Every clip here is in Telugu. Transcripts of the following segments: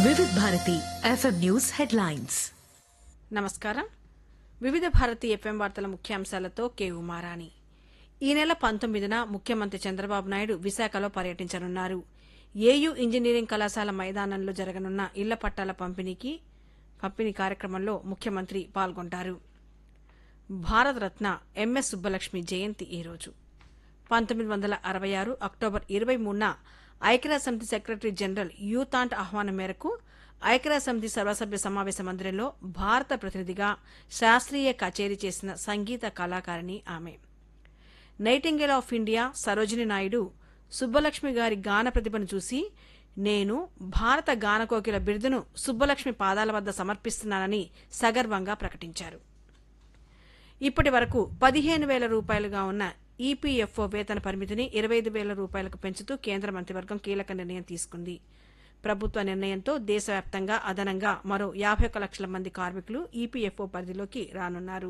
వివిధ భారతి ఎఫ్ఎం న్యూస్ హెడ్లైన్స్ నమస్కారం వివిధ భారతి ఎఫ్ఎం వార్తల ముఖ్యాంశాలతో కె ఉమారాణి ఈ నెల పంతొమ్మిదిన ముఖ్యమంత్రి చంద్రబాబు నాయుడు విశాఖలో పర్యటించనున్నారు ఏయూ ఇంజనీరింగ్ కళాశాల మైదానంలో జరగనున్న ఇళ్ల పట్టాల పంపిణీకి పంపిణీ కార్యక్రమంలో ముఖ్యమంత్రి పాల్గొంటారు భారతరత్న ఎంఎస్ సుబ్బలక్ష్మి జయంతి ఈరోజు పంతొమ్మిది వందల అరవై ఆరు అక్టోబర్ ఇరవై మూడున ఐక్యరాజ్యసమితి సెక్రటరీ జనరల్ యూతాంట్ ఆహ్వానం మేరకు ఐక్యరాజ్యసమితి సర్వసభ్య సమావేశ మందిరంలో భారత ప్రతినిధిగా శాస్త్రీయ కచేరీ చేసిన సంగీత కళాకారిణి ఆమె nightingale of India Sarojini Naidu Subbalakshmi గారి గాన ప్రతిభను చూసి నేను భారత గానకోకిల బిరుదును సుబ్బలక్ష్మి పాదాల వద్ద సమర్పిస్తున్నానని సగర్వంగా ప్రకటించారు ఇప్పటి వరకు పదిహేను వేల రూపాయలుగా ఉన్న ఈపీఎఫ్ఓ వేతన పరిమితిని ఇరవై ఐదు వేల రూపాయలకు పెంచుతూ కేంద్ర మంత్రివర్గం కీలక నిర్ణయం తీసుకుంది ప్రభుత్వ నిర్ణయంతో దేశవ్యాప్తంగా అదనంగా మరో యాభై ఒక్క లక్షల మంది కార్మికులు ఈపీఎఫ్ఓ పరిధిలోకి రానున్నారు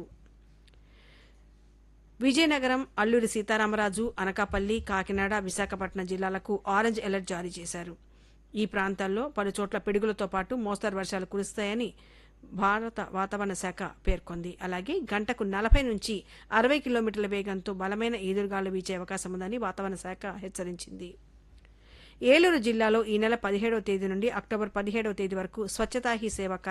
విజయనగరం అల్లూరి సీతారామరాజు అనకాపల్లి కాకినాడ విశాఖపట్నం జిల్లాలకు ఆరెంజ్ అలర్ట్ జారీ చేశారు ఈ ప్రాంతాల్లో పలు చోట్ల పిడుగులతో పాటు మోస్తరు వర్షాలు కురుస్తాయని భారత వాతావరణ శాఖ పేర్కొంది అలాగే గంటకు నలభై నుంచి అరవై కిలోమీటర్ల వేగంతో బలమైన ఈదురుగాలు వీచే అవకాశం ఉందని వాతావరణ శాఖ హెచ్చరించింది ఏలూరు జిల్లాలో ఈ నెల పదిహేడవ తేదీ నుండి అక్టోబర్ పదిహేడవ తేదీ వరకు స్వచ్ఛతా హీ సేవ